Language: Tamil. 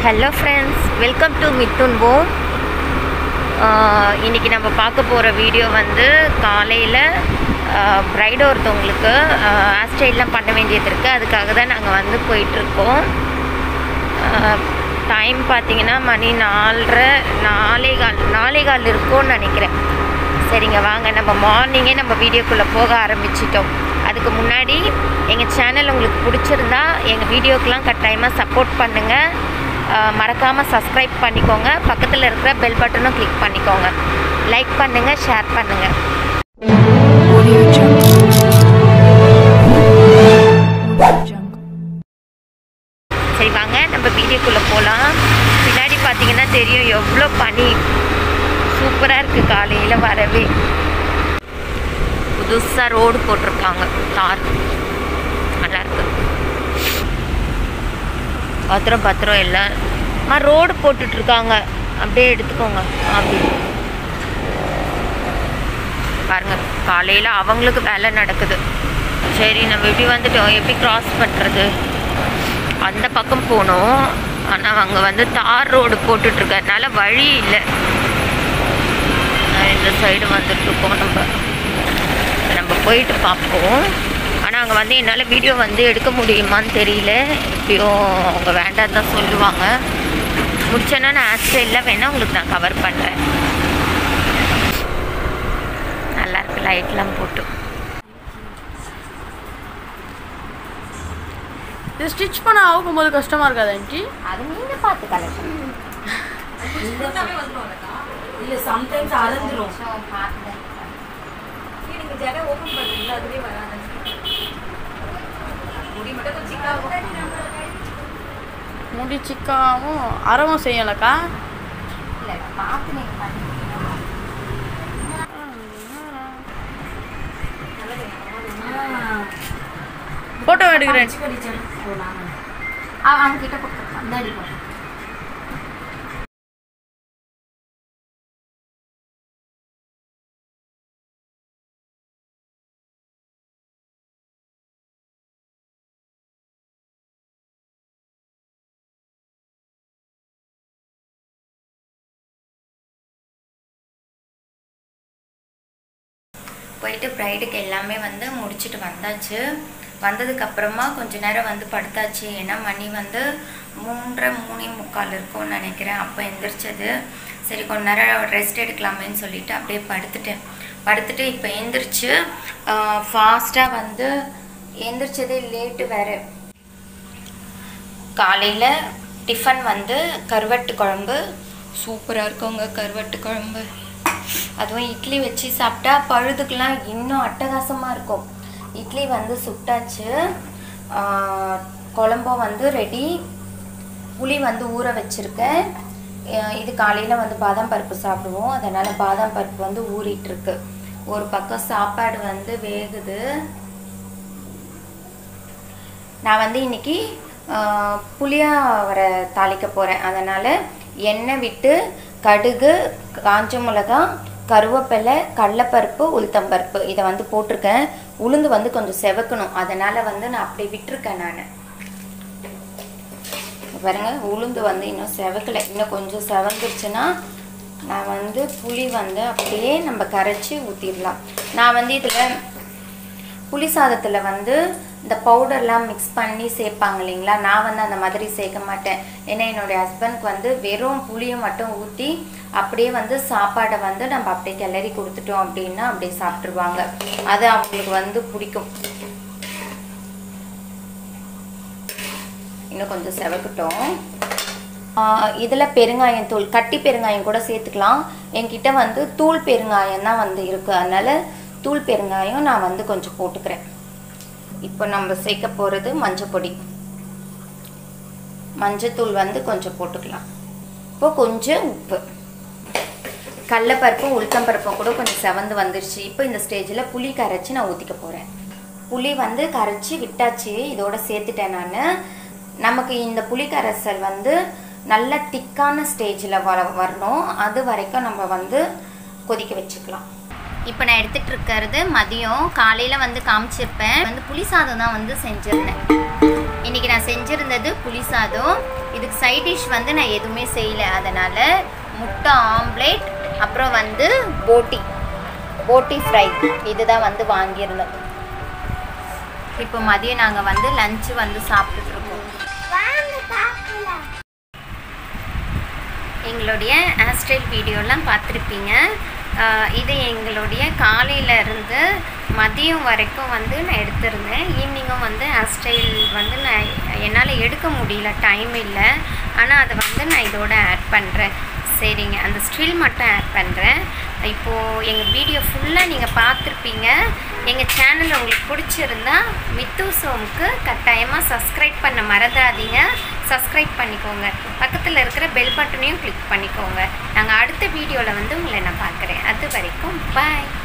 Hello friends welcome to Mithun Om இன்றைக்கி நம்ம பார்க்க போகிற வீடியோ வந்து காலையில் ப்ரைடு ஒருத்தவங்களுக்கு ஹேர் ஸ்டைல்லாம் பண்ண வேண்டியது இருக்குது அதுக்காக தான் நாங்கள் வந்து போயிட்டுருக்கோம் டைம் பார்த்தீங்கன்னா மணி நாலரை நாலே கால் நாலே கால் இருக்கும்னு நினைக்கிறேன் சரிங்க வாங்க நம்ம மார்னிங்கே நம்ம வீடியோக்குள்ளே போக ஆரம்பிச்சிட்டோம் அதுக்கு முன்னாடி எங்கள் சேனல் உங்களுக்கு பிடிச்சிருந்தா எங்கள் வீடியோக்கெலாம் கட்டாயமாக சப்போர்ட் பண்ணுங்கள் மறக்காமல் சப்ஸ்கிரைப் பண்ணிக்கோங்க பக்கத்தில் இருக்கிற பெல் பட்டனும் கிளிக் பண்ணிக்கோங்க லைக் பண்ணுங்கள் ஷேர் பண்ணுங்கள் Audio Jungle. Audio Jungle. சரி வாங்க நம்ம வீடியோக்குள்ளே போகலாம் பின்னாடி பார்த்தீங்கன்னா தெரியும் எவ்வளோ பனி சூப்பராக இருக்குது காலையில் வரவே புதுசாக ரோடு போட்டிருக்காங்க தார் நல்லா இருக்கு பத்திரம் பத்திரம் எல்லாம் ரோடு போட்டுட்ருக்காங்க அப்படியே எடுத்துக்கோங்க அப்படி பாருங்க காலையில் அவங்களுக்கு வேலை நடக்குது சரி நம்ம எப்படி வந்துட்டோம் எப்படி கிராஸ் பண்ணுறது அந்த பக்கம் போனோம் ஆனால் அங்கே வந்து தார் ரோடு போட்டுட்ருக்கறனால வழி இல்லை அஹ் இந்த சைடு வந்துட்டுருக்கோம் நம்ம நம்ம போயிட்டு பார்ப்போம் ஆனால் அங்கே வந்து என்னால் வீடியோ வந்து எடுக்க முடியுமான்னு தெரியல எப்படியும் அவங்க வேண்டாம் தான் சொல்லுவாங்க முடிச்சேன்னா நான் ஹேர் ஸ்டைலில் வேணால் உங்களுக்கு நான் கவர் பண்ணுறேன் நல்லா இருக்கு லைட்லாம் போட்டு இது ஸ்டிச் பண்ண ஆகும்போது கஷ்டமா இருக்காது ஆண்டி அது நீங்கள் பார்த்து கலெக்ஷன் இல்ல சம்டைம்ஸ் அறந்துரும் முடி சிக்காவும் அறவும் செய்யலக்கா இல்லை பார்த்து நீங்கள் பண்ணி போட்டோ எடுக்கிறேன் அவங்க கிட்ட கொடுத்துருக்கான் போயிட்டு ப்ரைடுக்கு எல்லாமே வந்து முடிச்சுட்டு வந்தாச்சு வந்ததுக்கப்புறமா கொஞ்ச நேரம் வந்து படுத்தாச்சு ஏன்னா மணி வந்து மூன்றரை மூணே முக்கால் இருக்கும்னு நினைக்கிறேன் அப்போ எந்திரிச்சது சரி கொஞ்ச நேரம் ரெஸ்ட் எடுக்கலாமேன்னு சொல்லிட்டு அப்படியே படுத்துட்டேன் படுத்துட்டு இப்போ எந்திரிச்சு ஃபாஸ்ட்டாக வந்து எந்திரிச்சதே லேட்டு வேறு காலையில் டிஃபன் வந்து கருவாட்டு குழம்பு சூப்பராக இருக்குங்க கருவாட்டு குழம்பு அதுவும் இட்லி வச்சு சாப்பிட்டா பழுதுக்கெலாம் இன்னும் அட்டகாசமாக இருக்கும் இட்லி வந்து சுட்டாச்சு ஆஹ் குழம்பும் வந்து ரெடி புளி வந்து ஊற வச்சுருக்கேன் அஹ் இது காலையில் வந்து பாதாம் பருப்பு சாப்பிடுவோம் அதனால் பாதாம் பருப்பு வந்து ஊறிட்டுருக்கு ஒரு பக்கம் சாப்பாடு வந்து வேகுது நான் வந்து இன்னைக்கு ஆஹ், புளியாவரை தாளிக்க போகிறேன் அதனால் எண்ணெய் விட்டு கடுகு காஞ்ச மிளகா கருவேப்பிலை கடலப்பருப்பு உளுத்தம்பருப்பு இதை வந்து போட்டிருக்கேன் உளுந்து வந்து கொஞ்சம் செவக்கணும் அதனால் வந்து நான் அப்படி விட்டுருக்கேன் நான் பாருங்க உளுந்து வந்து இன்னும் செவக்கலை இன்னும் கொஞ்சம் செவந்துருச்சுன்னா நான் வந்து புளி வந்து அப்படியே நம்ம கரைச்சி ஊற்றிடலாம் நான் வந்து இதில் புளி சாதத்தில் வந்து இந்த பவுடர்லாம் மிக்ஸ் பண்ணி சேர்ப்பாங்க இல்லைங்களா நான் வந்து அந்த மாதிரி சேர்க்க மாட்டேன் ஏன்னா என்னுடைய ஹஸ்பண்ட்க்கு வந்து வெறும் புளியை மட்டும் ஊற்றி அப்படியே வந்து சாப்பாடை வந்து நம்ம அப்படியே கிளறி கொடுத்துட்டோம் அப்படின்னா அப்படியே சாப்பிட்ருவாங்க அது அவங்களுக்கு வந்து பிடிக்கும் இன்னும் கொஞ்சம் செவக்கட்டும் இதில் பெருங்காயம் தூள் கட்டி பெருங்காயம் கூட சேர்த்துக்கலாம் என்கிட்ட வந்து தூள் பெருங்காயம் தான் வந்து இருக்குது அதனால் தூள் பெருங்காயம் நான் வந்து கொஞ்சம் போட்டுக்கிறேன் இப்போ நம்ம சேர்க்க போகிறது மஞ்சப்பொடி மஞ்சத்தூள் வந்து கொஞ்சம் போட்டுக்கலாம் இப்போ கொஞ்சம் உப்பு கடலப்பருப்பும் உளுத்தம்பருப்பும் கூட கொஞ்சம் செவந்து வந்துருச்சு இப்போ இந்த ஸ்டேஜில் புளி கரைச்சி நான் ஊற்றிக்க போகிறேன் புளி வந்து கரைச்சி விட்டாச்சு இதோட சேர்த்துட்டேன் நான் நமக்கு இந்த புளி கரைசல் வந்து நல்ல திக்கான ஸ்டேஜில் வர வரணும் அது வரைக்கும் நம்ம வந்து கொதிக்க வச்சுக்கலாம் இப்போ நான் எடுத்துகிட்டு இருக்கிறது மதியம் காலையில் வந்து காமிச்சிருப்பேன் வந்து புளி சாதம் தான் வந்து செஞ்சுருந்தேன் இன்னைக்கு நான் செஞ்சுருந்தது புளி சாதம் இதுக்கு சைட் டிஷ் வந்து நான் எதுவுமே செய்யலை அதனால் முட்டை ஆம்லேட் அப்புறம் வந்து போட்டி போட்டி ஃப்ரை இதுதான் வந்து வாங்கியிருந்தோம் இப்போ மதியம் நாங்கள் வந்து லஞ்சு வந்து சாப்பிட்டுட்டு இருக்கோம் எங்களுடைய ஹேர்ஸ்டைல் வீடியோலாம் பார்த்துருப்பீங்க ஆஹ் இது எங்களுடைய காலையில இருந்து மதியம் வரைக்கும் வந்து நான் எடுத்திருந்தேன் ஈவினிங்கும் வந்து ஹேர்ஸ்டைல் வந்து நான் என்னால் எடுக்க முடியல டைம் இல்லை ஆனால் அதை வந்து நான் இதோட ஆட் பண்ணுறேன் சரிங்க அந்த ஸ்டில் மட்டும் ஆட் பண்ணுறேன் இப்போது எங்கள் வீடியோ ஃபுல்லாக நீங்கள் பார்த்துருப்பீங்க எங்கள் சேனல் உங்களுக்கு பிடிச்சிருந்தா மித்து சோமுக்கு கட்டாயமாக சப்ஸ்கிரைப் பண்ண மறந்துடாதீங்க சப்ஸ்கிரைப் பண்ணிக்கோங்க பக்கத்தில் இருக்கிற பெல் பட்டனையும் கிளிக் பண்ணிக்கோங்க நாங்கள் அடுத்த வீடியோவில் வந்து உங்களை நான் பார்க்குறேன் அது வரைக்கும் பாய்